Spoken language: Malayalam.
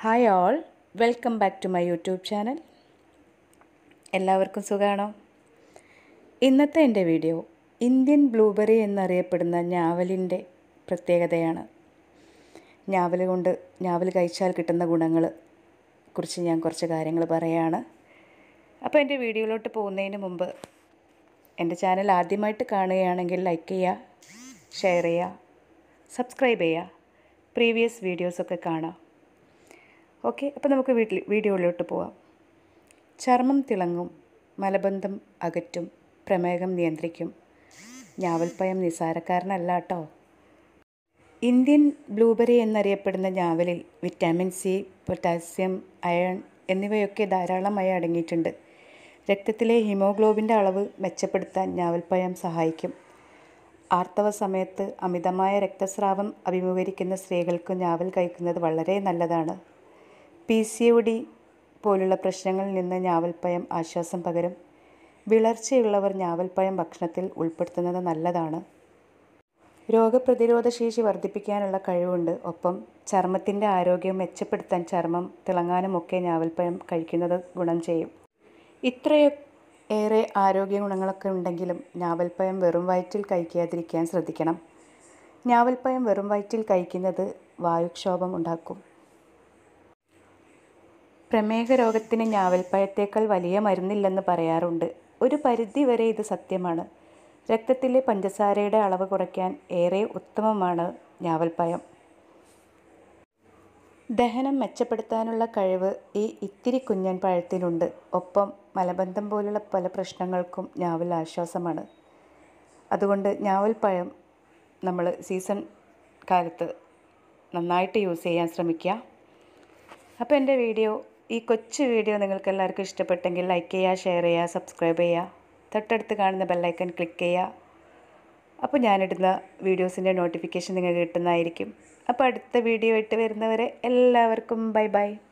hi all welcome back to my YouTube channel എല്ലാവർക്കും സുഖമാണോ ഇന്നത്തെ എൻ്റെ വീഡിയോ ഇന്ത്യൻ ബ്ലൂബെറി എന്നറിയപ്പെടുന്ന ഞാവലിൻ്റെ പ്രത്യേകതയാണ് ഞാവൽ കൊണ്ട് ഞാവൽ കഴിച്ചാൽ കിട്ടുന്ന ഗുണങ്ങൾ കുറിച്ച് ഞാൻ കുറച്ച് കാര്യങ്ങൾ പറയുകയാണ് അപ്പോൾ എൻ്റെ വീഡിയോയിലോട്ട് പോകുന്നതിന് മുമ്പ് എൻ്റെ ചാനൽ ആദ്യമായിട്ട് കാണുകയാണെങ്കിൽ ലൈക്ക് ചെയ്യുക ഷെയർ ചെയ്യുക സബ്സ്ക്രൈബ് ചെയ്യുക പ്രീവിയസ് വീഡിയോസൊക്കെ കാണാം ഓക്കെ അപ്പോൾ നമുക്ക് വീട്ടിൽ വീഡിയോയിലോട്ട് പോവാം ചർമ്മം തിളങ്ങും മലബന്ധം അകറ്റും പ്രമേഹം നിയന്ത്രിക്കും ഞാവൽപ്പഴം നിസാരക്കാരനല്ല കേട്ടോ ഇന്ത്യൻ ബ്ലൂബെറി എന്നറിയപ്പെടുന്ന ഞാവലിൽ വിറ്റാമിൻ സി പൊട്ടാസ്യം അയൺ എന്നിവയൊക്കെ ധാരാളമായി അടങ്ങിയിട്ടുണ്ട് രക്തത്തിലെ ഹിമോഗ്ലോബിൻ്റെ അളവ് മെച്ചപ്പെടുത്താൻ ഞാവൽപ്പഴം സഹായിക്കും ആർത്തവ സമയത്ത് അമിതമായ രക്തസ്രാവം അഭിമുഖീകരിക്കുന്ന സ്ത്രീകൾക്ക് ഞാവൽ കഴിക്കുന്നത് വളരെ നല്ലതാണ് പി സി ഒ ഡി പോലുള്ള പ്രശ്നങ്ങളിൽ നിന്ന് ഞാവൽപ്പഴം ആശ്വാസം പകരും വിളർച്ചയുള്ളവർ ഞാവൽപ്പഴം ഭക്ഷണത്തിൽ ഉൾപ്പെടുത്തുന്നത് നല്ലതാണ് രോഗപ്രതിരോധ ശേഷി വർദ്ധിപ്പിക്കാനുള്ള കഴിവുണ്ട് ഒപ്പം ചർമ്മത്തിൻ്റെ ആരോഗ്യം മെച്ചപ്പെടുത്താൻ ചർമ്മം തിളങ്ങാനുമൊക്കെ ഞാവൽപ്പഴം കഴിക്കുന്നത് ഗുണം ചെയ്യും ഇത്രയോ ഏറെ ആരോഗ്യ ഗുണങ്ങളൊക്കെ ഉണ്ടെങ്കിലും ഞാവൽപ്പഴം വെറും വയറ്റിൽ കഴിക്കാതിരിക്കാൻ ശ്രദ്ധിക്കണം ഞാവൽപ്പഴം വെറും വയറ്റിൽ കഴിക്കുന്നത് വായുക്ഷോഭം ഉണ്ടാക്കും പ്രമേഹ രോഗത്തിന് ഞാവൽപ്പഴത്തേക്കാൾ വലിയ മരുന്നില്ലെന്ന് പറയാറുണ്ട് ഒരു പരിധി വരെ ഇത് സത്യമാണ് രക്തത്തിലെ പഞ്ചസാരയുടെ അളവ് കുറയ്ക്കാൻ ഏറെ ഉത്തമമാണ് ഞാവൽപ്പഴം ദഹനം മെച്ചപ്പെടുത്താനുള്ള കഴിവ് ഈ ഇത്തിരി കുഞ്ഞൻ പഴത്തിനുണ്ട് ഒപ്പം മലബന്ധം പോലുള്ള പല പ്രശ്നങ്ങൾക്കും ഞാവൽ ആശ്വാസമാണ് അതുകൊണ്ട് ഞാവൽപ്പഴം നമ്മൾ സീസൺ കാലത്ത് നന്നായിട്ട് യൂസ് ചെയ്യാൻ ശ്രമിക്കുക അപ്പോൾ എൻ്റെ വീഡിയോ ഈ കൊച്ചു വീഡിയോ നിങ്ങൾക്ക് എല്ലാവർക്കും ഇഷ്ടപ്പെട്ടെങ്കിൽ ലൈക്ക് ചെയ്യുക ഷെയർ ചെയ്യുക സബ്സ്ക്രൈബ് ചെയ്യുക തൊട്ടടുത്ത് കാണുന്ന ബെല്ലൈക്കൺ ക്ലിക്ക് ചെയ്യുക അപ്പോൾ ഞാനിടുന്ന വീഡിയോസിൻ്റെ നോട്ടിഫിക്കേഷൻ നിങ്ങൾക്ക് കിട്ടുന്നതായിരിക്കും അപ്പോൾ അടുത്ത വീഡിയോ ഇട്ട് വരുന്നവരെ എല്ലാവർക്കും ബൈ ബൈ